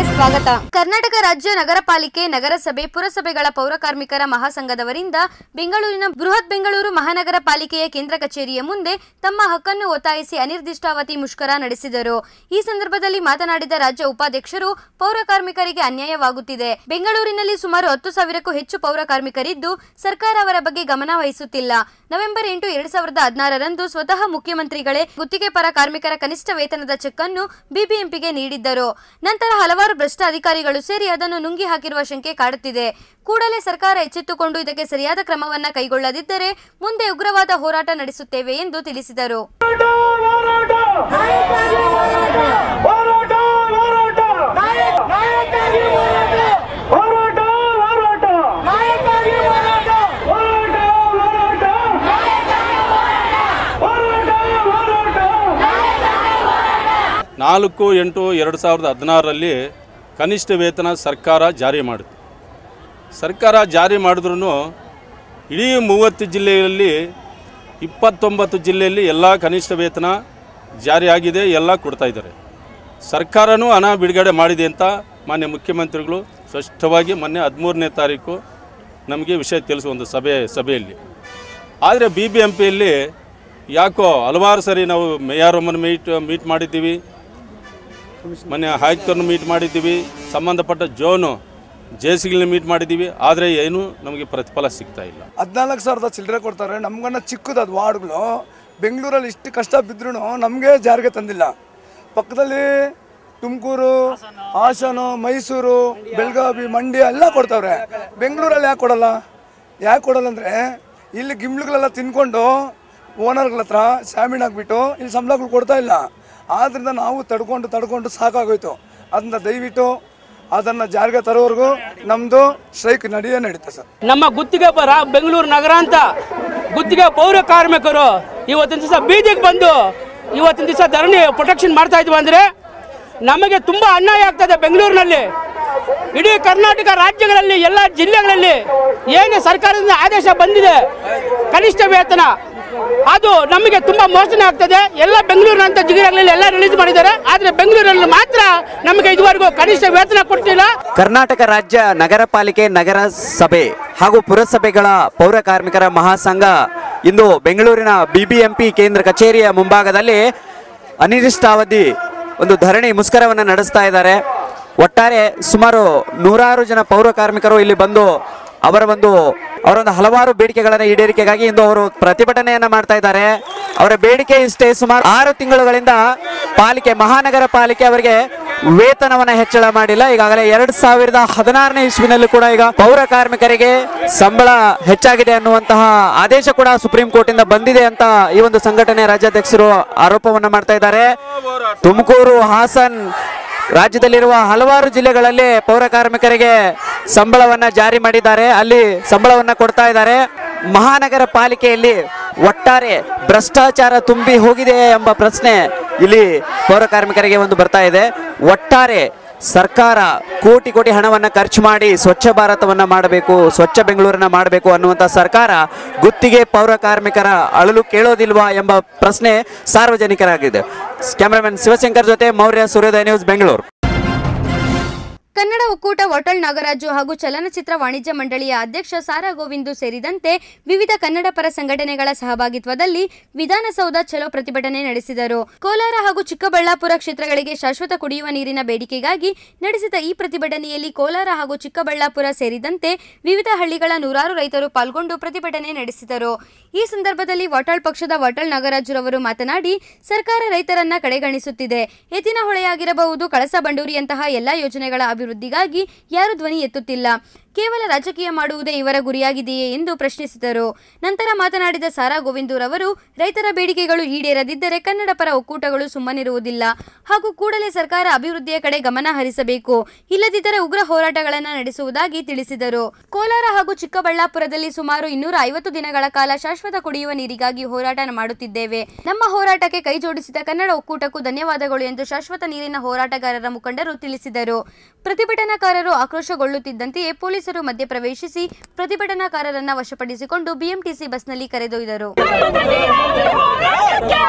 ಸ್ವಾಗತ ಕರ್ನಾಟಕ ರಾಜ್ಯ ನಗರ ಪಾಲಿಕೆ ನಗರಸಭೆ ಪುರಸಭೆಗಳ ಪೌರಕಾರ್ಮಿಕರ ಮಹಾಸಂಘದವರಿಂದ ಬೆಂಗಳೂರಿನ ಬೃಹತ್ ಬೆಂಗಳೂರು ಮಹಾನಗರ ಪಾಲಿಕೆಯ ಕೇಂದ್ರ ಕಚೇರಿಯ ಮುಂದೆ ತಮ್ಮ ಹಕ್ಕನ್ನು ಒತ್ತಾಯಿಸಿ ಅನಿರ್ದಿಷ್ಟಾವಧಿ ಮುಷ್ಕರ ನಡೆಸಿದರು ಈ ಸಂದರ್ಭದಲ್ಲಿ ಮಾತನಾಡಿದ ರಾಜ್ಯ ಉಪಾಧ್ಯಕ್ಷರು ಪೌರಕಾರ್ಮಿಕರಿಗೆ ಅನ್ಯಾಯವಾಗುತ್ತಿದೆ ಬೆಂಗಳೂರಿನಲ್ಲಿ ಸುಮಾರು ಹತ್ತು ಸಾವಿರಕ್ಕೂ ಹೆಚ್ಚು ಪೌರಕಾರ್ಮಿಕರಿದ್ದು ಸರ್ಕಾರ ಅವರ ಬಗ್ಗೆ ಗಮನ ವಹಿಸುತ್ತಿಲ್ಲ ನವೆಂಬರ್ ಎಂಟು ಎರಡ್ ಸಾವಿರದ ಹದಿನಾರರಂದು ಸ್ವತಃ ಮುಖ್ಯಮಂತ್ರಿಗಳೇ ಗುತ್ತಿಗೆ ಪರ ಕಾರ್ಮಿಕರ ಕನಿಷ್ಠ ವೇತನದ ಚೆಕ್ ಅನ್ನು ಬಿಬಿಎಂಪಿಗೆ ನೀಡಿದ್ದರು ನಂತರ ಹಲವಾರು ಭ್ರಷ್ಟ ಅಧಿಕಾರಿಗಳು ಸೇರಿ ಅದನ್ನು ನುಂಗಿ ಹಾಕಿರುವ ಶಂಕೆ ಕಾಡುತ್ತಿದೆ ಕೂಡಲೇ ಸರ್ಕಾರ ಎಚ್ಚೆತ್ತುಕೊಂಡು ಇದಕ್ಕೆ ಸರಿಯಾದ ಕ್ರಮವನ್ನ ಕೈಗೊಳ್ಳದಿದ್ದರೆ ಮುಂದೆ ಉಗ್ರವಾದ ಹೋರಾಟ ನಡೆಸುತ್ತೇವೆ ಎಂದು ತಿಳಿಸಿದರು ಹೋರಾಟ ಹೋರಾಟ ಹೋರಾಟ ಹೋರಾಟ ಹೋರಾಟ ಹೋರಾಟ ಹೋರಾಟ ಹೋರಾಟ ನಾಲ್ಕು ಎಂಟು ಎರಡು ಸಾವಿರದ ಹದಿನಾರರಲ್ಲಿ ಕನಿಷ್ಠ ವೇತನ ಸರ್ಕಾರ ಜಾರಿ ಮಾಡಿತು ಸರ್ಕಾರ ಜಾರಿ ಮಾಡಿದ್ರೂ ಇಡೀ ಮೂವತ್ತು ಜಿಲ್ಲೆಯಲ್ಲಿ ಇಪ್ಪತ್ತೊಂಬತ್ತು ಜಿಲ್ಲೆಯಲ್ಲಿ ಎಲ್ಲ ಕನಿಷ್ಠ ವೇತನ ಜಾರಿಯಾಗಿದೆ ಎಲ್ಲ ಕೊಡ್ತಾ ಇದ್ದಾರೆ ಸರ್ಕಾರನೂ ಹಣ ಬಿಡುಗಡೆ ಮಾಡಿದೆ ಅಂತ ಮಾನ್ಯ ಮುಖ್ಯಮಂತ್ರಿಗಳು ಸ್ಪಷ್ಟವಾಗಿ ಮೊನ್ನೆ ಹದಿಮೂರನೇ ತಾರೀಕು ನಮಗೆ ವಿಷಯ ತಿಳಿಸುವ ಒಂದು ಸಭೆ ಸಭೆಯಲ್ಲಿ ಆದರೆ ಬಿ ಬಿ ಎಂ ಪಿಯಲ್ಲಿ ಯಾಕೋ ಹಲವಾರು ಸರಿ ನಾವು ಮೇಯರಮ್ಮನ ಮೀಟ್ ಮೀಟ್ ಮಾಡಿದ್ದೀವಿ ಮೊನ್ನೆ ಆಯುಕ್ತರನ್ನು ಮೀಟ್ ಮಾಡಿದ್ದೀವಿ ಸಂಬಂಧಪಟ್ಟ ಜೋನು ಜೆ ಸಿಗಳನ್ನ ಮೀಟ್ ಮಾಡಿದ್ದೀವಿ ಆದರೆ ಏನೂ ನಮಗೆ ಪ್ರತಿಫಲ ಸಿಗ್ತಾ ಇಲ್ಲ ಹದಿನಾಲ್ಕು ಸಾವಿರದ ಚಿಲ್ಲರೆ ಕೊಡ್ತಾರೆ ನಮ್ಗನ್ನ ಚಿಕ್ಕದು ಅದು ವಾರ್ಡ್ಗಳು ಬೆಂಗಳೂರಲ್ಲಿ ಇಷ್ಟು ಕಷ್ಟ ಬಿದ್ರೂ ನಮಗೆ ಜಾರಿಗೆ ತಂದಿಲ್ಲ ಪಕ್ಕದಲ್ಲಿ ತುಮಕೂರು ಹಾಸನ ಮೈಸೂರು ಬೆಳಗಾವಿ ಮಂಡ್ಯ ಎಲ್ಲ ಕೊಡ್ತಾವ್ರೆ ಬೆಂಗಳೂರಲ್ಲಿ ಯಾಕೆ ಕೊಡಲ್ಲ ಯಾಕೆ ಕೊಡಲ್ಲ ಅಂದರೆ ಇಲ್ಲಿ ಗಿಮ್ಳುಗಳೆಲ್ಲ ತಿನ್ಕೊಂಡು ಓನರ್ಗಳ ಹತ್ರ ಸ್ಯಾಮಿನ್ ಆಗಿಬಿಟ್ಟು ಇಲ್ಲಿ ಸಂಬಳಗಳು ಕೊಡ್ತಾ ಇಲ್ಲ ಆದ್ದರಿಂದ ನಾವು ತಡ್ಕೊಂಡು ತಡ್ಕೊಂಡು ಸಾಕಾಗೋಯ್ತು ಅದನ್ನ ದಯವಿಟ್ಟು ಅದನ್ನು ಜಾರಿಗೆ ತರೋವರೆಗೂ ನಮ್ಮದು ಸ್ಟ್ರೈಕ್ ನಡೆಯೇ ನಡೀತೆ ಸರ್ ನಮ್ಮ ಗುತ್ತಿಗೆ ಪರ ಬೆಂಗಳೂರು ನಗರ ಅಂತ ಗುತ್ತಿಗೆ ಪೌರ ಕಾರ್ಮಿಕರು ಇವತ್ತಿನ ದಿವಸ ಬೀದಿಗೆ ಬಂದು ಇವತ್ತಿನ ದಿವಸ ಧರಣಿ ಪ್ರೊಟೆಕ್ಷನ್ ಮಾಡ್ತಾ ಇದ್ವಿ ಅಂದರೆ ನಮಗೆ ತುಂಬ ಅನ್ಯಾಯ ಆಗ್ತದೆ ಬೆಂಗಳೂರಿನಲ್ಲಿ ಇಡೀ ಕರ್ನಾಟಕ ರಾಜ್ಯಗಳಲ್ಲಿ ಎಲ್ಲ ಜಿಲ್ಲೆಗಳಲ್ಲಿ ಏನು ಸರ್ಕಾರದಿಂದ ಆದೇಶ ಬಂದಿದೆ ಕನಿಷ್ಠ ವೇತನ ಅದು ನಮಗೆ ತುಂಬಾ ಮೋಸನೆ ಆಗ್ತದೆ ಎಲ್ಲ ಬೆಂಗಳೂರಿನಂತ ಜಿಲ್ಲೆಗಳಲ್ಲಿ ಎಲ್ಲ ರಿಲೀಸ್ ಮಾಡಿದ್ದಾರೆ ಆದರೆ ಬೆಂಗಳೂರಲ್ಲಿ ಮಾತ್ರ ನಮಗೆ ಇದುವರೆಗೂ ಕನಿಷ್ಠ ವೇತನ ಕೊಡ್ತಿಲ್ಲ ಕರ್ನಾಟಕ ರಾಜ್ಯ ನಗರ ಪಾಲಿಕೆ ನಗರ ಸಭೆ ಹಾಗೂ ಪುರಸಭೆಗಳ ಪೌರ ಕಾರ್ಮಿಕರ ಮಹಾಸಂಘ ಇಂದು ಬೆಂಗಳೂರಿನ ಬಿಬಿಎಂಪಿ ಕೇಂದ್ರ ಕಚೇರಿಯ ಮುಂಭಾಗದಲ್ಲಿ ಅನಿರ್ದಿಷ್ಟಾವಧಿ ಒಂದು ಧರಣಿ ಮುಷ್ಕರವನ್ನು ನಡೆಸ್ತಾ ಇದ್ದಾರೆ ಒಟ್ಟಾರೆ ಸುಮಾರು ನೂರಾರು ಜನ ಪೌರ ಕಾರ್ಮಿಕರು ಇಲ್ಲಿ ಬಂದು ಅವರ ಒಂದು ಅವರ ಒಂದು ಹಲವಾರು ಬೇಡಿಕೆಗಳನ್ನು ಈಡೇರಿಕೆಗಾಗಿ ಇಂದು ಅವರು ಪ್ರತಿಭಟನೆಯನ್ನ ಮಾಡ್ತಾ ಇದ್ದಾರೆ ಅವರ ಬೇಡಿಕೆ ಇಷ್ಟೇ ಸುಮಾರು ಆರು ತಿಂಗಳುಗಳಿಂದ ಪಾಲಿಕೆ ಮಹಾನಗರ ಪಾಲಿಕೆ ಅವರಿಗೆ ವೇತನವನ್ನ ಹೆಚ್ಚಳ ಮಾಡಿಲ್ಲ ಈಗಾಗಲೇ ಎರಡ್ ಸಾವಿರದ ಹದಿನಾರನೇ ಇಸ್ವಿನಲ್ಲಿ ಕೂಡ ಈಗ ಪೌರ ಕಾರ್ಮಿಕರಿಗೆ ಸಂಬಳ ಹೆಚ್ಚಾಗಿದೆ ಅನ್ನುವಂತಹ ಆದೇಶ ಕೂಡ ಸುಪ್ರೀಂ ಕೋರ್ಟ್ ಇಂದ ಬಂದಿದೆ ಅಂತ ಈ ಒಂದು ಸಂಘಟನೆ ರಾಜ್ಯಾಧ್ಯಕ್ಷರು ಆರೋಪವನ್ನ ಮಾಡ್ತಾ ಇದ್ದಾರೆ ತುಮಕೂರು ಹಾಸನ್ ರಾಜ್ಯದಲ್ಲಿರುವ ಹಲವಾರು ಜಿಲ್ಲೆಗಳಲ್ಲಿ ಪೌರ ಕಾರ್ಮಿಕರಿಗೆ ಸಂಬಳವನ್ನ ಜಾರಿ ಮಾಡಿದ್ದಾರೆ ಅಲ್ಲಿ ಸಂಬಳವನ್ನ ಕೊಡ್ತಾ ಇದ್ದಾರೆ ಮಹಾನಗರ ಪಾಲಿಕೆಯಲ್ಲಿ ಒಟ್ಟಾರೆ ಭ್ರಷ್ಟಾಚಾರ ತುಂಬಿ ಹೋಗಿದೆ ಎಂಬ ಪ್ರಶ್ನೆ ಇಲ್ಲಿ ಪೌರ ಕಾರ್ಮಿಕರಿಗೆ ಒಂದು ಬರ್ತಾ ಇದೆ ಒಟ್ಟಾರೆ ಸರ್ಕಾರ ಕೋಟಿ ಕೋಟಿ ಹಣವನ್ನ ಖರ್ಚು ಮಾಡಿ ಸ್ವಚ್ಛ ಭಾರತವನ್ನ ಮಾಡಬೇಕು ಸ್ವಚ್ಛ ಬೆಂಗಳೂರನ್ನ ಮಾಡಬೇಕು ಅನ್ನುವಂಥ ಸರ್ಕಾರ ಗುತ್ತಿಗೆ ಪೌರ ಕಾರ್ಮಿಕರ ಅಳಲು ಕೇಳೋದಿಲ್ವಾ ಎಂಬ ಪ್ರಶ್ನೆ ಸಾರ್ವಜನಿಕರಾಗಿದೆ ಕ್ಯಾಮರಾಮನ್ ಶಿವಶಂಕರ್ ಜೊತೆ ಮೌರ್ಯ ಸೂರ್ಯೋದಯ ನ್ಯೂಸ್ ಬೆಂಗಳೂರು ಕನ್ನಡ ಒಕ್ಕೂಟ ವಾಟಲ್ ನಾಗರಾಜು ಹಾಗೂ ಚಲನಚಿತ್ರ ವಾಣಿಜ್ಯ ಮಂಡಳಿಯ ಅಧ್ಯಕ್ಷ ಸಾರಾ ಗೋವಿಂದು ಸೇರಿದಂತೆ ವಿವಿಧ ಕನ್ನಡ ಪರ ಸಂಘಟನೆಗಳ ಸಹಭಾಗಿತ್ವದಲ್ಲಿ ವಿಧಾನಸೌಧ ಚಲೋ ಪ್ರತಿಭಟನೆ ನಡೆಸಿದರು ಕೋಲಾರ ಹಾಗೂ ಚಿಕ್ಕಬಳ್ಳಾಪುರ ಕ್ಷೇತ್ರಗಳಿಗೆ ಶಾಶ್ವತ ಕುಡಿಯುವ ನೀರಿನ ಬೇಡಿಕೆಗಾಗಿ ನಡೆಸಿದ ಈ ಪ್ರತಿಭಟನೆಯಲ್ಲಿ ಕೋಲಾರ ಹಾಗೂ ಚಿಕ್ಕಬಳ್ಳಾಪುರ ಸೇರಿದಂತೆ ವಿವಿಧ ಹಳ್ಳಿಗಳ ನೂರಾರು ರೈತರು ಪಾಲ್ಗೊಂಡು ಪ್ರತಿಭಟನೆ ನಡೆಸಿದರು ಈ ಸಂದರ್ಭದಲ್ಲಿ ವಾಟಾಳ್ ಪಕ್ಷದ ವಾಟಾಳ್ ನಾಗರಾಜುರವರು ಮಾತನಾಡಿ ಸರ್ಕಾರ ರೈತರನ್ನ ಕಡೆಗಣಿಸುತ್ತಿದೆ ಎತ್ತಿನ ಹೊಳೆಯಾಗಿರಬಹುದು ಕಳಸಾ ಬಂಡೂರಿಯಂತಹ ಎಲ್ಲಾ ಯೋಜನೆಗಳ ಅಭಿವೃದ್ಧಿಗಾಗಿ ಯಾರು ಧ್ವನಿ ಎತ್ತುತ್ತಿಲ್ಲ ಕೇವಲ ರಾಜಕೀಯ ಮಾಡುವುದೇ ಇವರ ಗುರಿಯಾಗಿದೆಯೇ ಎಂದು ಪ್ರಶ್ನಿಸಿದರು ನಂತರ ಮಾತನಾಡಿದ ಸಾರಾ ಗೋವಿಂದೂರವರು ರೈತರ ಬೇಡಿಕೆಗಳು ಈಡೇರದಿದ್ದರೆ ಕನ್ನಡ ಪರ ಒಕ್ಕೂಟಗಳು ಸುಮ್ಮನಿರುವುದಿಲ್ಲ ಹಾಗೂ ಕೂಡಲೇ ಸರ್ಕಾರ ಅಭಿವೃದ್ಧಿಯ ಕಡೆ ಗಮನ ಹರಿಸಬೇಕು ಇಲ್ಲದಿದ್ದರೆ ಉಗ್ರ ಹೋರಾಟಗಳನ್ನು ನಡೆಸುವುದಾಗಿ ತಿಳಿಸಿದರು ಕೋಲಾರ ಹಾಗೂ ಚಿಕ್ಕಬಳ್ಳಾಪುರದಲ್ಲಿ ಸುಮಾರು ಇನ್ನೂರ ಐವತ್ತು ದಿನಗಳ ಕಾಲ ಶಾಶ್ವತ ಕುಡಿಯುವ ನೀರಿಗಾಗಿ ಹೋರಾಟ ಮಾಡುತ್ತಿದ್ದೇವೆ ನಮ್ಮ ಹೋರಾಟಕ್ಕೆ ಕೈ ಜೋಡಿಸಿದ ಕನ್ನಡ ಒಕ್ಕೂಟಕ್ಕೂ ಧನ್ಯವಾದಗಳು ಎಂದು ಶಾಶ್ವತ ನೀರಿನ ಹೋರಾಟಗಾರರ ಮುಖಂಡರು ತಿಳಿಸಿದರು ಪ್ರತಿಭಟನಾಕಾರರು ಆಕ್ರೋಶಗೊಳ್ಳುತ್ತಿದ್ದಂತೆಯೇ ಪೊಲೀಸರು ಮಧ್ಯಪ್ರವೇಶಿಸಿ ಪ್ರತಿಭಟನಾಕಾರರನ್ನ ವಶಪಡಿಸಿಕೊಂಡು ಬಿಎಂಟಿಸಿ ಬಸ್ನಲ್ಲಿ ಕರೆದೊಯ್ದರು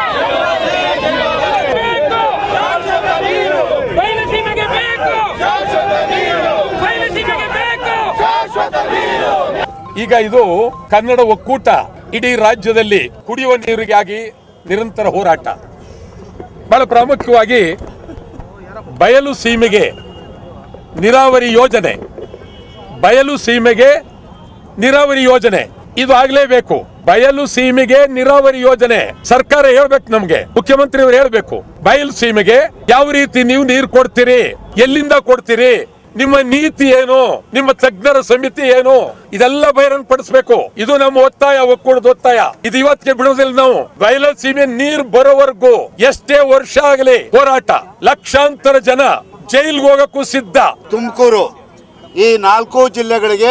ಬಯಲುಸೀಮೆಗೆ ಬೇಕು ಈಗ ಇದು ಕನ್ನಡ ಒಕ್ಕೂಟ ಇಡೀ ರಾಜ್ಯದಲ್ಲಿ ಕುಡಿಯುವ ನೀರಿಗಾಗಿ ನಿರಂತರ ಹೋರಾಟ ಬಹಳ ಪ್ರಾಮುಖ್ಯವಾಗಿ ಬಯಲು ಸೀಮೆಗೆ ನೀರಾವರಿ ಯೋಜನೆ ಬಯಲು ಸೀಮೆಗೆ ನೀರಾವರಿ ಯೋಜನೆ ಇದು ಆಗ್ಲೇಬೇಕು ಬಯಲು ಸೀಮೆಗೆ ನೀರಾವರಿ ಯೋಜನೆ ಸರ್ಕಾರ ಹೇಳ್ಬೇಕು ನಮ್ಗೆ ಮುಖ್ಯಮಂತ್ರಿ ಅವರು ಹೇಳ್ಬೇಕು ಬಯಲು ಸೀಮೆಗೆ ಯಾವ ರೀತಿ ನೀವು ನೀರು ಕೊಡ್ತೀರಿ ಎಲ್ಲಿಂದ ಕೊಡ್ತೀರಿ ನಿಮ್ಮ ನೀತಿ ಏನು ನಿಮ್ಮ ತಜ್ಞರ ಸಮಿತಿ ಏನು ಇದೆಲ್ಲ ಬಹಿರಂಗ ಪಡಿಸ್ಬೇಕು ಇದು ನಮ್ಮ ಒತ್ತಾಯ ಒಕ್ಕೂಟದ ಒತ್ತಾಯ ಇದು ಇವತ್ತಿಗೆ ಬಿಡೋದಿಲ್ಲ ನಾವು ಬಯಲು ಸೀಮೆ ನೀರ್ ಬರೋವರೆಗೂ ಎಷ್ಟೇ ವರ್ಷ ಆಗಲಿ ಹೋರಾಟ ಲಕ್ಷಾಂತರ ಜನ ಜೈಲ್ಗೆ ಹೋಗಕ್ಕೂ ಸಿದ್ಧ ತುಮಕೂರು ಈ ನಾಲ್ಕು ಜಿಲ್ಲೆಗಳಿಗೆ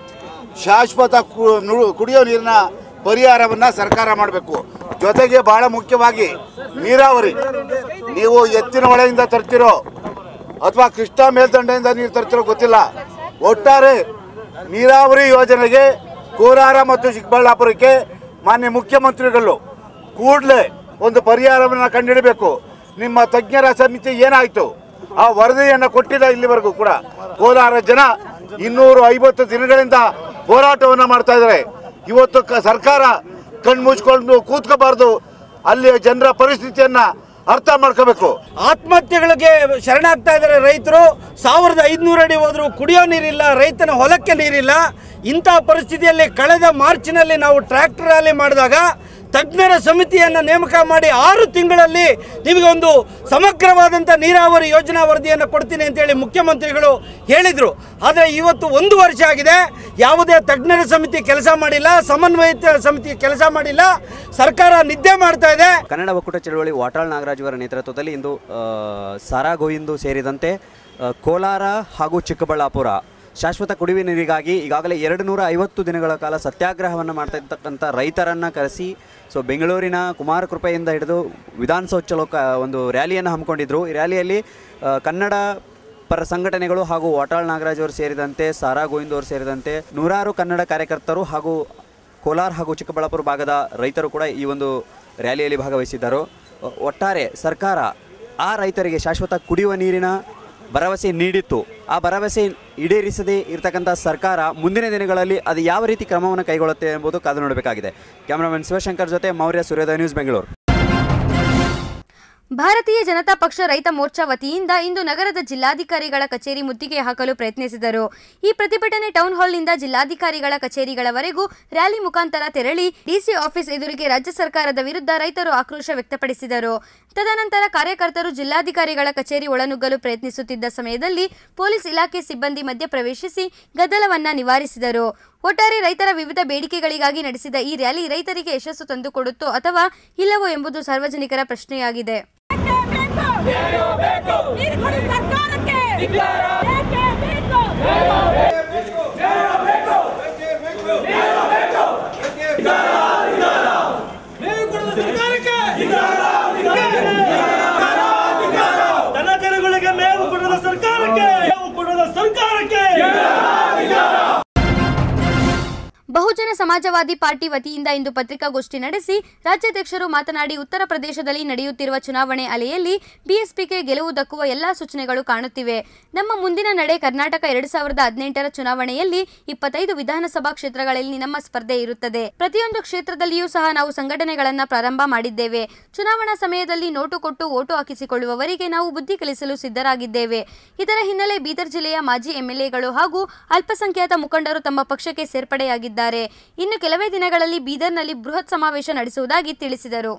ಶಾಶ್ವತ ಕು- ನು- ಕುಡಿಯೋ ನೀರಿನ ಪರಿಹಾರವನ್ನು ಸರ್ಕಾರ ಮಾಡಬೇಕು ಜೊತೆಗೆ ಬಹಳ ಮುಖ್ಯವಾಗಿ ನೀರಾವರಿ ನೀವು ಎತ್ತಿನ ಹೊಳೆಯಿಂದ ತರ್ತಿರೋ ಅಥವಾ ಕೃಷ್ಣಾ ಮೇಲ್ದಂಡೆಯಿಂದ ನೀರು ತರ್ತಿರೋ ಗೊತ್ತಿಲ್ಲ ಒಟ್ಟಾರೆ ನೀರಾವರಿ ಯೋಜನೆಗೆ ಕೋಲಾರ ಮತ್ತು ಚಿಕ್ಕಬಳ್ಳಾಪುರಕ್ಕೆ ಮಾನ್ಯ ಮುಖ್ಯಮಂತ್ರಿಗಳು ಕೂಡಲೇ ಒಂದು ಪರಿಹಾರವನ್ನು ಕಂಡುಹಿಡಬೇಕು ನಿಮ್ಮ ತಜ್ಞರ ಸಮಿತಿ ಏನಾಯಿತು ಆ ವರದಿಯನ್ನು ಕೊಟ್ಟಿಲ್ಲ ಇಲ್ಲಿವರೆಗೂ ಕೂಡ ಕೋಲಾರ ಜನ ಇನ್ನೂರು ಐವತ್ತು ದಿನಗಳಿಂದ ಹೋರಾಟವನ್ನು ಮಾಡ್ತಾ ಇದ್ದಾರೆ ಇವತ್ತು ಕ- ಸರ್ಕಾರ ಕಣ್ಮುಚ್ಕೊಂಡು ಕೂತ್ಕೋಬಾರ್ದು ಅಲ್ಲಿಯ ಜನರ ಪರಿಸ್ಥಿತಿಯನ್ನ ಅರ್ಥ ಮಾಡ್ಕೋಬೇಕು ಆತ್ಮಹತ್ಯೆಗಳಿಗೆ ಶರಣಾಗ್ತಾ ಇದ್ದಾರೆ ರೈತರು ಸಾವಿರದ ಐದುನೂರು ಅಡಿ ಹೋದ್ರು ಕುಡಿಯೋ ನೀರಿಲ್ಲ ರೈತನ ಹೊಲಕ್ಕೆ ನೀರಿಲ್ಲ ಇಂಥ ಪರಿಸ್ಥಿತಿಯಲ್ಲಿ ಕಳೆದ ಮಾರ್ಚ್ನಲ್ಲಿ ನಾವು ಟ್ರ್ಯಾಕ್ಟರ್ ರ್ಯಾಲಿ ಮಾಡಿದಾಗ ತಜ್ಞರ ಸಮಿತಿಯನ್ನು ನೇಮಕ ಮಾಡಿ ಆರು ತಿಂಗಳಲ್ಲಿ ನಿಮಗೆ ಒಂದು ಸಮಗ್ರವಾದಂಥ ನೀರಾವರಿ ಯೋಜನಾ ವರದಿಯನ್ನು ಕೊಡ್ತೀನಿ ಅಂತೇಳಿ ಮುಖ್ಯಮಂತ್ರಿಗಳು ಹೇಳಿದರು ಆದರೆ ಇವತ್ತು ಒಂದು ವರ್ಷ ಆಗಿದೆ ಯಾವುದೇ ತಜ್ಞರ ಸಮಿತಿ ಕೆಲಸ ಮಾಡಿಲ್ಲ ಸಮನ್ವಯ ಸಮಿತಿ ಕೆಲಸ ಮಾಡಿಲ್ಲ ಸರ್ಕಾರ ನಿದ್ದೆ ಮಾಡ್ತಾ ಇದೆ ಕನ್ನಡ ಒಕ್ಕೂಟ ಚಳವಳಿ ವಾಟಾಳ್ ನಾಗರಾಜ್ ಅವರ ನೇತೃತ್ವದಲ್ಲಿ ಇಂದು ಆ, ಸಾರಾ ಗೋವಿಂದು ಸೇರಿದಂತೆ ಆ, ಕೋಲಾರ ಹಾಗೂ ಚಿಕ್ಕಬಳ್ಳಾಪುರ ಶಾಶ್ವತ ಕುಡಿಯುವ ನೀರಿಗಾಗಿ ಈಗಾಗಲೇ ಎರಡು ನೂರ ಐವತ್ತು ದಿನಗಳ ಕಾಲ ಸತ್ಯಾಗ್ರಹವನ್ನು ಮಾಡ್ತಾ ಇರ್ತಕ್ಕಂಥ ರೈತರನ್ನು ಕರೆಸಿ ಸೊ ಬೆಂಗಳೂರಿನ ಕುಮಾರ ಕೃಪೆಯಿಂದ ಹಿಡಿದು ವಿಧಾನಸೌಧ ಚಲೋ ಕ ಒಂದು ರ್ಯಾಲಿಯನ್ನು ಹಮ್ಮಿಕೊಂಡಿದ್ರು ಈ ರ್ಯಾಲಿಯಲ್ಲಿ ಆ, ಕನ್ನಡ ಪರ ಸಂಘಟನೆಗಳು ಹಾಗೂ ವಾಟಾಳ್ ನಾಗರಾಜ್ ಅವರು ಸೇರಿದಂತೆ ಸಾರಾ ಗೋವಿಂದ್ ಅವರು ಸೇರಿದಂತೆ ನೂರಾರು ಕನ್ನಡ ಕಾರ್ಯಕರ್ತರು ಹಾಗೂ ಕೋಲಾರ ಹಾಗೂ ಚಿಕ್ಕಬಳ್ಳಾಪುರ ಭಾಗದ ರೈತರು ಕೂಡ ಈ ಒಂದು ರ್ಯಾಲಿಯಲ್ಲಿ ಭಾಗವಹಿಸಿದ್ದರು ಒ- ಒಟ್ಟಾರೆ ಸರ್ಕಾರ ಆ ರೈತರಿಗೆ ಶಾಶ್ವತ ಕುಡಿಯುವ ನೀರಿನ ಭರವಸೆ ನೀಡಿತ್ತು ಆ ಭರವಸೆ ಈಡೇರಿಸದೇ ಇರತಕ್ಕಂಥ ಸರ್ಕಾರ ಮುಂದಿನ ದಿನಗಳಲ್ಲಿ ಅದು ಯಾವ ರೀತಿ ಕ್ರಮವನ್ನು ಕೈಗೊಳ್ಳುತ್ತೆ ಎಂಬುದು ಕಾದು ನೋಡಬೇಕಾಗಿದೆ ಕ್ಯಾಮರಾಮನ್ ಶಿವಶಂಕರ್ ಜೊತೆ ಮೌರ್ಯ ಸೂರ್ಯೋದಯ ನ್ಯೂಸ್ ಬೆಂಗಳೂರು ಭಾರತೀಯ ಜನತಾ ಪಕ್ಷ ರೈತ ಮೋರ್ಚಾ ವತಿಯಿಂದ ಇಂದು ನಗರದ ಜಿಲ್ಲಾಧಿಕಾರಿಗಳ ಕಚೇರಿ ಮುತ್ತಿಗೆ ಹಾಕಲು ಪ್ರಯತ್ನಿಸಿದರು ಈ ಪ್ರತಿಭಟನೆ ಟೌನ್ ಹಾಲ್ನಿಂದ ಜಿಲ್ಲಾಧಿಕಾರಿಗಳ ಕಚೇರಿಗಳವರೆಗೂ ರ್ಯಾಲಿ ಮುಖಾಂತರ ತೆರಳಿ ಡಿಸಿ ಆಫೀಸ್ ಎದುರಿಗೆ ರಾಜ್ಯ ಸರ್ಕಾರದ ವಿರುದ್ಧ ರೈತರು ಆಕ್ರೋಶ ವ್ಯಕ್ತಪಡಿಸಿದರು ತದನಂತರ ಕಾರ್ಯಕರ್ತರು ಜಿಲ್ಲಾಧಿಕಾರಿಗಳ ಕಚೇರಿ ಒಳನುಗ್ಗಲು ಪ್ರಯತ್ನಿಸುತ್ತಿದ್ದ ಸಮಯದಲ್ಲಿ ಪೊಲೀಸ್ ಇಲಾಖೆ ಸಿಬ್ಬಂದಿ ಮಧ್ಯ ಪ್ರವೇಶಿಸಿ ಗದ್ದಲವನ್ನ ನಿವಾರಿಸಿದರು ಒಟ್ಟಾರೆ ರೈತರ ವಿವಿಧ ಬೇಡಿಕೆಗಳಿಗಾಗಿ ನಡೆಸಿದ ಈ ರ್ಯಾಲಿ ರೈತರಿಗೆ ಯಶಸ್ಸು ತಂದುಕೊಡುತ್ತೋ ಅಥವಾ ಇಲ್ಲವೋ ಎಂಬುದು ಸಾರ್ವಜನಿಕರ ಪ್ರಶ್ನೆಯಾಗಿದೆ ದನಕರುಗಳಿಗೆ ಮೇವು ಕೊಡದ ಸರ್ಕಾರಕ್ಕೆ ಮೇವು ಕೊಡದ ಸರ್ಕಾರಕ್ಕೆ ಬಹುಜನ ಸಮಾಜವಾದಿ ಪಾರ್ಟಿ ವತಿಯಿಂದ ಇಂದು ಪತ್ರಿಕಾಗೋಷ್ಠಿ ನಡೆಸಿ ರಾಜ್ಯಾಧ್ಯಕ್ಷರು ಮಾತನಾಡಿ ಉತ್ತರ ಪ್ರದೇಶದಲ್ಲಿ ನಡೆಯುತ್ತಿರುವ ಚುನಾವಣೆ ಅಲೆಯಲ್ಲಿ ಬಿಎಸ್ಪಿಗೆ ಗೆಲುವು ದಕ್ಕುವ ಎಲ್ಲಾ ಸೂಚನೆಗಳು ಕಾಣುತ್ತಿವೆ ನಮ್ಮ ಮುಂದಿನ ನಡೆ ಕರ್ನಾಟಕ ಎರಡು ಸಾವಿರದ ಹದಿನೆಂಟರ ಚುನಾವಣೆಯಲ್ಲಿ ಇಪ್ಪತ್ತೈದು ವಿಧಾನಸಭಾ ಕ್ಷೇತ್ರಗಳಲ್ಲಿ ನಮ್ಮ ಸ್ಪರ್ಧೆ ಇರುತ್ತದೆ ಪ್ರತಿಯೊಂದು ಕ್ಷೇತ್ರದಲ್ಲಿಯೂ ಸಹ ನಾವು ಸಂಘಟನೆಗಳನ್ನ ಪ್ರಾರಂಭ ಮಾಡಿದ್ದೇವೆ ಚುನಾವಣಾ ಸಮಯದಲ್ಲಿ ನೋಟು ಕೊಟ್ಟು ಓಟು ಹಾಕಿಸಿಕೊಳ್ಳುವವರಿಗೆ ನಾವು ಬುದ್ಧಿ ಕಲಿಸಲು ಸಿದ್ಧರಾಗಿದ್ದೇವೆ ಇದರ ಹಿನ್ನೆಲೆ ಬೀದರ್ ಜಿಲ್ಲೆಯ ಮಾಜಿ ಎಂಎಲ್ಎಗಳು ಹಾಗೂ ಅಲ್ಪಸಂಖ್ಯಾತ ಮುಖಂಡರು ತಮ್ಮ ಪಕ್ಷಕ್ಕೆ ಸೇರ್ಪಡೆಯಾಗಿದ್ದಾರೆ ಇನ್ನು ಕೆಲವೇ ದಿನಗಳಲ್ಲಿ ಬೀದರ್ನಲ್ಲಿ ಬೃಹತ್ ಸಮಾವೇಶ ನಡೆಸುವುದಾಗಿ ತಿಳಿಸಿದರು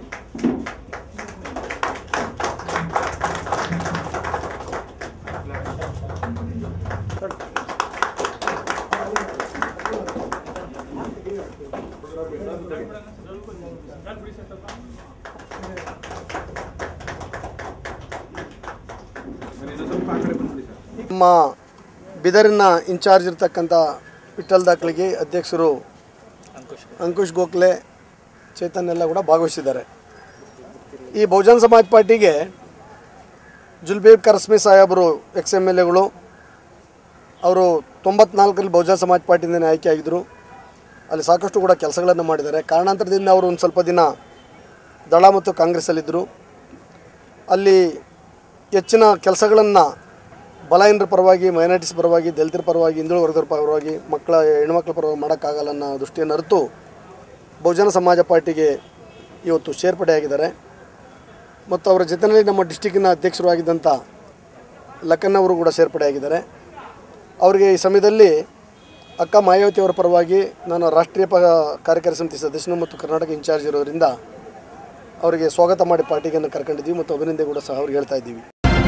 ನಮ್ಮ ಬಿದರಿನ ಇನ್ಚಾರ್ಜ್ ಇರ್ತಕ್ಕಂಥ ವಿಠಲ್ ದಾಖಲೆಗೆ ಅಧ್ಯಕ್ಷರು ಅಂಕುಶ್ ಗೋಖಲೆ ಚೇತನ್ ಎಲ್ಲ ಕೂಡ ಭಾಗವಹಿಸಿದ್ದಾರೆ ಈ ಬಹುಜನ್ ಸಮಾಜ್ ಪಾರ್ಟಿಗೆ ಜುಲ್ಬೇಬ್ ಕರಸ್ಮಿ ಸಾಹೇಬರು ಎಕ್ಸ್ ಎಮ್ ಎಲ್ ಎಗಳು ಅವರು ತೊಂಬತ್ನಾಲ್ಕರಲ್ಲಿ ಬಹುಜನ್ ಸಮಾಜ್ ಪಾರ್ಟಿಯಿಂದನೇ ಆಯ್ಕೆಯಾಗಿದ್ದರು ಅಲ್ಲಿ ಸಾಕಷ್ಟು ಕೂಡ ಕೆಲಸಗಳನ್ನು ಮಾಡಿದ್ದಾರೆ ಕಾರಣಾಂತರದಿಂದ ಅವರು ಒಂದು ಸ್ವಲ್ಪ ದಿನ ದಳ ಮತ್ತು ಕಾಂಗ್ರೆಸ್ಸಲ್ಲಿದ್ದರು ಅಲ್ಲಿ ಹೆಚ್ಚಿನ ಕೆಲಸಗಳನ್ನು ಬಲಹೀನರ ಪರವಾಗಿ ಮೈನಾರಿಟೀಸ್ ಪರವಾಗಿ ದಲಿತರ ಪರವಾಗಿ ಹಿಂದುಳಿದ ವರ್ಗದ ಪರವಾಗಿ ಮಕ್ಕಳ ಹೆಣ್ಮಕ್ಳ ಪರವಾಗಿ ಮಾಡೋಕ್ಕಾಗಲ್ಲ ಅನ್ನೋ ದೃಷ್ಟಿಯನ್ನು ಅರಿತು ಬಹುಜನ ಸಮಾಜ ಪಾರ್ಟಿಗೆ ಇವತ್ತು ಸೇರ್ಪಡೆಯಾಗಿದ್ದಾರೆ ಮತ್ತು ಅವರ ಜೊತೆಯಲ್ಲಿ ನಮ್ಮ ಡಿಸ್ಟಿಕ್ಕಿನ ಅಧ್ಯಕ್ಷರು ಆಗಿದ್ದಂಥ ಲಕ್ಕನ್ ಅವರು ಕೂಡ ಸೇರ್ಪಡೆಯಾಗಿದ್ದಾರೆ ಅವರಿಗೆ ಈ ಸಮಯದಲ್ಲಿ ಅಕ್ಕ ಮಾಯಾವತಿ ಅವರ ಪರವಾಗಿ ನಾನು ರಾಷ್ಟ್ರೀಯ ಪ ಕಾರ್ಯಕಾರಿ ಸಮಿತಿ ಸದಸ್ಯನು ಮತ್ತು ಕರ್ನಾಟಕ ಇನ್ಚಾರ್ಜ್ ಇರೋದ್ರಿಂದ ಅವರಿಗೆ ಸ್ವಾಗತ ಮಾಡಿ ಪಾರ್ಟಿಗೆ ಕರ್ಕೊಂಡಿದ್ದೀವಿ ಮತ್ತು ಅಭಿನಂದನೆ ಕೂಡ ಸಹ ಅವ್ರಿಗೆ ಹೇಳ್ತಾ ಇದ್ದೀವಿ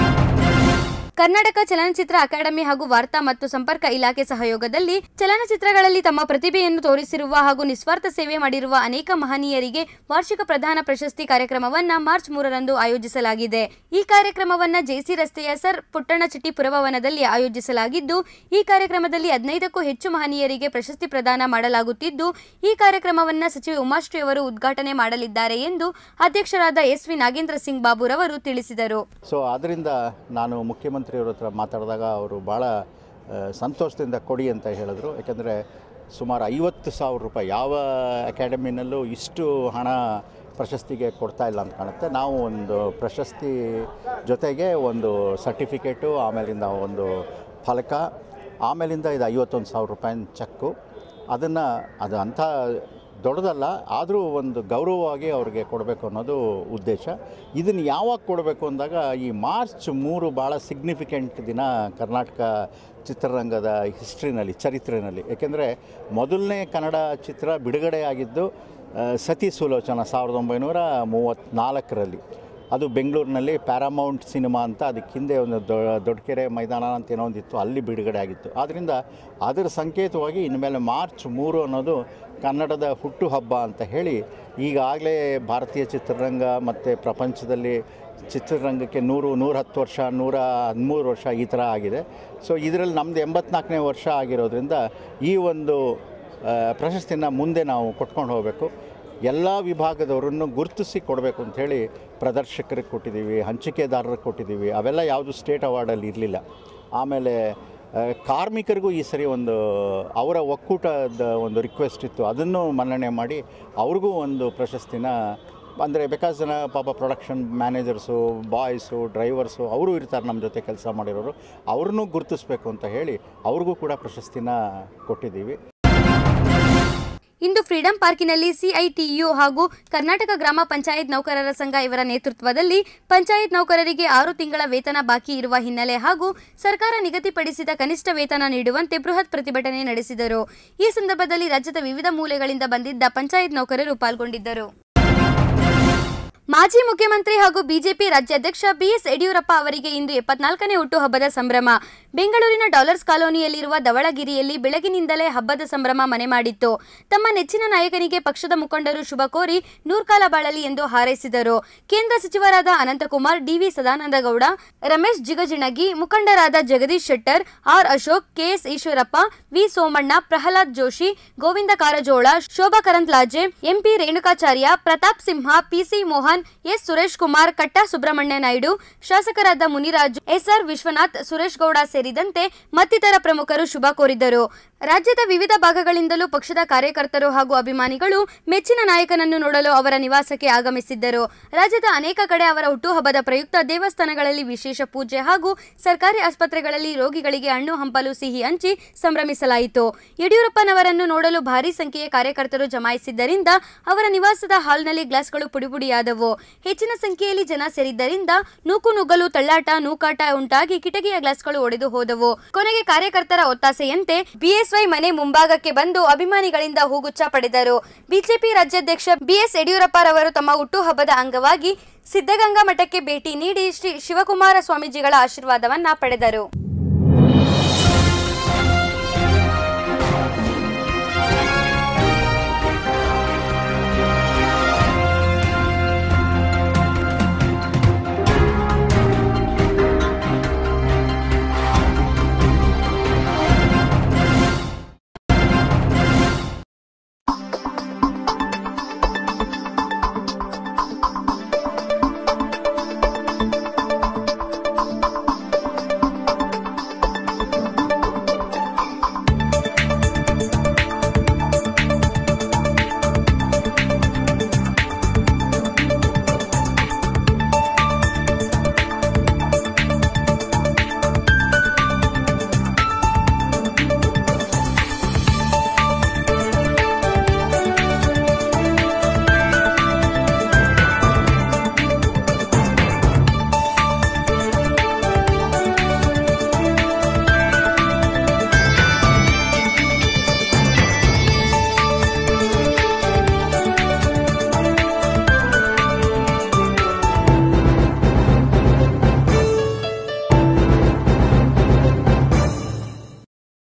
ಕರ್ನಾಟಕ ಚಲನಚಿತ್ರ ಅಕಾಡೆಮಿ ಹಾಗೂ ವಾರ್ತಾ ಮತ್ತು ಸಂಪರ್ಕ ಇಲಾಖೆ ಸಹಯೋಗದಲ್ಲಿ ಚಲನಚಿತ್ರಗಳಲ್ಲಿ ತಮ್ಮ ಪ್ರತಿಭೆಯನ್ನು ತೋರಿಸಿರುವ ಹಾಗೂ ನಿಸ್ವಾರ್ಥ ಸೇವೆ ಮಾಡಿರುವ ಅನೇಕ ಮಹನೀಯರಿಗೆ ವಾರ್ಷಿಕ ಪ್ರಧಾನ ಪ್ರಶಸ್ತಿ ಕಾರ್ಯಕ್ರಮವನ್ನ ಮಾರ್ಚ್ ಮೂರರಂದು ಆಯೋಜಿಸಲಾಗಿದೆ ಈ ಕಾರ್ಯಕ್ರಮವನ್ನ ಜೆಸಿ ರಸ್ತೆಯ ಸರ್ ಪುಟ್ಟಣಚಿಟ್ಟಿ ಪುರಭವನದಲ್ಲಿ ಆಯೋಜಿಸಲಾಗಿದ್ದು ಈ ಕಾರ್ಯಕ್ರಮದಲ್ಲಿ ಹದಿನೈದಕ್ಕೂ ಹೆಚ್ಚು ಮಹನೀಯರಿಗೆ ಪ್ರಶಸ್ತಿ ಪ್ರದಾನ ಮಾಡಲಾಗುತ್ತಿದ್ದು ಈ ಕಾರ್ಯಕ್ರಮವನ್ನ ಸಚಿವೆ ಉಮಾಶ್ರೀ ಅವರು ಉದ್ಘಾಟನೆ ಮಾಡಲಿದ್ದಾರೆ ಎಂದು ಅಧ್ಯಕ್ಷರಾದ ಎಸ್ ವಿ ನಾಗೇಂದ್ರ ಸಿಂಗ್ ಬಾಬುರವರು ತಿಳಿಸಿದರು ಸೊ ಆದ್ದರಿಂದ ನಾನು ಮುಖ್ಯಮಂತ್ರಿಯವ್ರ ಹತ್ರ ಮಾತಾಡಿದಾಗ ಅವರು ಭಾಳ ಆ, ಸಂತೋಷದಿಂದ ಕೊಡಿ ಅಂತ ಹೇಳಿದ್ರು ಯಾಕಂದರೆ ಸುಮಾರು ಐವತ್ತು ಸಾವಿರ ರೂಪಾಯಿ ಯಾವ ಅಕಾಡೆಮಿನಲ್ಲೂ ಇಷ್ಟು ಹಣ ಪ್ರಶಸ್ತಿಗೆ ಕೊಡ್ತಾ ಇಲ್ಲ ಅಂತ ಕಾಣುತ್ತೆ ನಾವು ಒಂದು ಪ್ರಶಸ್ತಿ ಜೊತೆಗೆ ಒಂದು ಸರ್ಟಿಫಿಕೇಟು ಆಮೇಲಿಂದ ಒಂದು ಫಲಕ ಆಮೇಲಿಂದ ಇದು ಐವತ್ತೊಂದು ಸಾವಿರ ರೂಪಾಯಿನ ಚೆಕ್ಕು ಅದನ್ನು ಅದು ಅಂಥ ದೊಡ್ಡದಲ್ಲ ಆದರೂ ಒಂದು ಗೌರವವಾಗಿ ಅವ್ರಿಗೆ ಕೊಡಬೇಕು ಅನ್ನೋದು ಉದ್ದೇಶ ಇದನ್ನು ಯಾವಾಗ ಕೊಡಬೇಕು ಅಂದಾಗ ಈ ಮಾರ್ಚ್ ಮೂರು ಭಾಳ ಸಿಗ್ನಿಫಿಕೆಂಟ್ ದಿನ ಕರ್ನಾಟಕ ಚಿತ್ರರಂಗದ ಹಿಸ್ಟ್ರಿನಲ್ಲಿ ಚರಿತ್ರೆಯಲ್ಲಿ ಏಕೆಂದರೆ ಮೊದಲನೇ ಕನ್ನಡ ಚಿತ್ರ ಬಿಡುಗಡೆಯಾಗಿದ್ದು ಆ, ಸತಿ ಸುಲೋಚನ ಸಾವಿರದ ಒಂಬೈನೂರ ಮೂವತ್ತ್ನಾಲ್ಕರಲ್ಲಿ ಅದು ಬೆಂಗಳೂರಿನಲ್ಲಿ ಪ್ಯಾರಾಮೌಂಟ್ ಸಿನಿಮಾ ಅಂತ ಅದಕ್ಕೆ ಹಿಂದೆ ಒಂದು ದೊ ದೊಡ್ಡಕೆರೆ ಮೈದಾನ ಅಂತ ಏನೋ ಒಂದಿತ್ತು ಅಲ್ಲಿ ಬಿಡುಗಡೆ ಆಗಿತ್ತು ಆದ್ದರಿಂದ ಅದರ ಸಂಕೇತವಾಗಿ ಇನ್ಮೇಲೆ ಮಾರ್ಚ್ ಮೂರು ಅನ್ನೋದು ಕನ್ನಡದ ಹುಟ್ಟು ಹಬ್ಬ ಅಂತ ಹೇಳಿ ಈಗಾಗಲೇ ಭಾರತೀಯ ಚಿತ್ರರಂಗ ಮತ್ತು ಪ್ರಪಂಚದಲ್ಲಿ ಚಿತ್ರರಂಗಕ್ಕೆ ನೂರು ನೂರ ಹತ್ತು ವರ್ಷ ನೂರ ಹದಿಮೂರು ವರ್ಷ ಈ ಥರ ಆಗಿದೆ ಸೊ ಇದರಲ್ಲಿ ನಮ್ಮದು ಎಂಬತ್ನಾಲ್ಕನೇ ವರ್ಷ ಆಗಿರೋದ್ರಿಂದ ಈ ಒಂದು ಆ, ಪ್ರಶಸ್ತಿನ ಮುಂದೆ ನಾವು ಕೊಟ್ಕೊಂಡು ಹೋಗಬೇಕು ಎಲ್ಲ ವಿಭಾಗದವರನ್ನು ಗುರುತಿಸಿ ಕೊಡಬೇಕು ಅಂಥೇಳಿ ಪ್ರದರ್ಶಕರಿಗೆ ಕೊಟ್ಟಿದ್ದೀವಿ ಹಂಚಿಕೆದಾರರಿಗೆ ಕೊಟ್ಟಿದ್ದೀವಿ ಅವೆಲ್ಲ ಯಾವುದು ಸ್ಟೇಟ್ ಅವಾರ್ಡಲ್ಲಿ ಇರಲಿಲ್ಲ ಆಮೇಲೆ ಆ, ಕಾರ್ಮಿಕರಿಗೂ ಈ ಸರಿ ಒಂದು ಅವರ ಒಕ್ಕೂಟದ ಒಂದು ರಿಕ್ವೆಸ್ಟ್ ಇತ್ತು ಅದನ್ನು ಮನ್ನಣೆ ಮಾಡಿ ಅವ್ರಿಗೂ ಒಂದು ಪ್ರಶಸ್ತಿನ ಅಂದರೆ ಬೇಕಾಸ್ ಜನ ಪಾಪ ಪ್ರೊಡಕ್ಷನ್ ಮ್ಯಾನೇಜರ್ಸು ಬಾಯ್ಸು ಡ್ರೈವರ್ಸು ಅವರು ಇರ್ತಾರೆ ನಮ್ಮ ಜೊತೆ ಕೆಲಸ ಮಾಡಿರೋರು ಅವ್ರನ್ನೂ ಗುರುತಿಸ್ಬೇಕು ಅಂತ ಹೇಳಿ ಅವ್ರಿಗೂ ಕೂಡ ಪ್ರಶಸ್ತಿನ ಕೊಟ್ಟಿದ್ದೀವಿ ಇಂದು ಫ್ರೀಡಂ ಪಾರ್ಕಿನಲ್ಲಿ ಸಿಐಟಿಯು ಹಾಗೂ ಕರ್ನಾಟಕ ಗ್ರಾಮ ಪಂಚಾಯತ್ ನೌಕರರ ಸಂಘ ಇವರ ನೇತೃತ್ವದಲ್ಲಿ ಪಂಚಾಯತ್ ನೌಕರರಿಗೆ ಆರು ತಿಂಗಳ ವೇತನ ಬಾಕಿ ಇರುವ ಹಿನ್ನೆಲೆ ಹಾಗೂ ಸರ್ಕಾರ ನಿಗದಿಪಡಿಸಿದ ಕನಿಷ್ಠ ವೇತನ ನೀಡುವಂತೆ ಬೃಹತ್ ಪ್ರತಿಭಟನೆ ನಡೆಸಿದರು ಈ ಸಂದರ್ಭದಲ್ಲಿ ರಾಜ್ಯದ ವಿವಿಧ ಮೂಲೆಗಳಿಂದ ಬಂದಿದ್ದ ಪಂಚಾಯತ್ ನೌಕರರು ಪಾಲ್ಗೊಂಡಿದ್ದರು ಮಾಜಿ ಮುಖ್ಯಮಂತ್ರಿ ಹಾಗೂ ಬಿಜೆಪಿ ರಾಜ್ಯಾಧ್ಯಕ್ಷ ಬಿಎಸ್ ಯಡಿಯೂರಪ್ಪ ಅವರಿಗೆ ಇಂದು ಎಪ್ಪತ್ನಾಲ್ಕನೇ ಹುಟ್ಟುಹಬ್ಬದ ಸಂಭ್ರಮ ಬೆಂಗಳೂರಿನ ಡಾಲರ್ಸ್ ಕಾಲೋನಿಯಲ್ಲಿರುವ ಧವಳಗಿರಿಯಲ್ಲಿ ಬೆಳಗಿನಿಂದಲೇ ಹಬ್ಬದ ಸಂಭ್ರಮ ಮನೆ ಮಾಡಿತ್ತು ತಮ್ಮ ನೆಚ್ಚಿನ ನಾಯಕನಿಗೆ ಪಕ್ಷದ ಮುಖಂಡರು ಶುಭ ಕೋರಿ ನೂರ್ಕಾಲ ಬಾಳಲಿ ಎಂದು ಹಾರೈಸಿದರು ಕೇಂದ್ರ ಸಚಿವರಾದ ಅನಂತಕುಮಾರ್ ಡಿವಿ ಸದಾನಂದಗೌಡ ರಮೇಶ್ ಜಿಗಜಿಣಗಿ ಮುಖಂಡರಾದ Jagadish Shettar R Ashok KS Eshwarappa V Somanna Pralhad Joshi Govind Karjol Shobha Karandlaje MP Renukacharya Pratap Simha PC Mohan S Suresh Kumar Katta Subramanya Naidu ಶಾಸಕರಾದ ಮುನಿರಾಜು ಎಸ್ಆರ್ ವಿಶ್ವನಾಥ್ ಸುರೇಶ್ ಗೌಡ ಸೇರಿದಂತೆ ಮತ್ತಿತರ ಪ್ರಮುಖರು ಶುಭ ಕೋರಿದ್ದರು ರಾಜ್ಯದ ವಿವಿಧ ಭಾಗಗಳಿಂದಲೂ ಪಕ್ಷದ ಕಾರ್ಯಕರ್ತರು ಹಾಗೂ ಅಭಿಮಾನಿಗಳು ಮೆಚ್ಚಿನ ನಾಯಕನನ್ನು ನೋಡಲು ಅವರ ನಿವಾಸಕ್ಕೆ ಆಗಮಿಸಿದ್ದರು ರಾಜ್ಯದ ಅನೇಕ ಕಡೆ ಅವರ ಹುಟ್ಟುಹಬ್ಬದ ಪ್ರಯುಕ್ತ ದೇವಸ್ಥಾನಗಳಲ್ಲಿ ವಿಶೇಷ ಪೂಜೆ ಹಾಗೂ ಸರ್ಕಾರಿ ಆಸ್ಪತ್ರೆಗಳಲ್ಲಿ ರೋಗಿಗಳಿಗೆ ಹಣ್ಣು ಹಂಪಲು ಸಿಹಿ ಹಂಚಿ ಸಂಭ್ರಮಿಸಲಾಯಿತು ಯಡಿಯೂರಪ್ಪನವರನ್ನು ನೋಡಲು ಭಾರೀ ಸಂಖ್ಯೆಯ ಕಾರ್ಯಕರ್ತರು ಜಮಾಯಿಸಿದ್ದರಿಂದ ಅವರ ನಿವಾಸದ ಹಾಲ್ನಲ್ಲಿ ಗ್ಲಾಸ್ಗಳು ಪುಡಿಪುಡಿಯಾದವು ಹೆಚ್ಚಿನ ಸಂಖ್ಯೆಯಲ್ಲಿ ಜನ ಸೇರಿದ್ದರಿಂದ ನೂಕು ನುಗ್ಗಲು ತಳ್ಳಾಟ ನೂಕಾಟ ಉಂಟಾಗಿ ಕಿಟಕಿಯ ಗ್ಲಾಸ್ಗಳು ಒಡೆದು ಹೋದವು ಕೊನೆಗೆ ಕಾರ್ಯಕರ್ತರ ಒತ್ತಾಸೆಯಂತೆ ಬಿಎಸ್ವೈ ಮನೆ ಮುಂಭಾಗಕ್ಕೆ ಬಂದು ಅಭಿಮಾನಿಗಳಿಂದ ಹೂಗುಚ್ಛ ಪಡೆದರು ಬಿಜೆಪಿ ರಾಜ್ಯಾಧ್ಯಕ್ಷ ಬಿಎಸ್ ಯಡಿಯೂರಪ್ಪರವರು ತಮ್ಮ ಹುಟ್ಟುಹಬ್ಬದ ಅಂಗವಾಗಿ ಸಿದ್ಧಗಂಗಾ ಮಠಕ್ಕೆ ಭೇಟಿ ನೀಡಿ ಶ್ರೀ ಶಿವಕುಮಾರ ಸ್ವಾಮೀಜಿಗಳ ಆಶೀರ್ವಾದವನ್ನ ಪಡೆದರು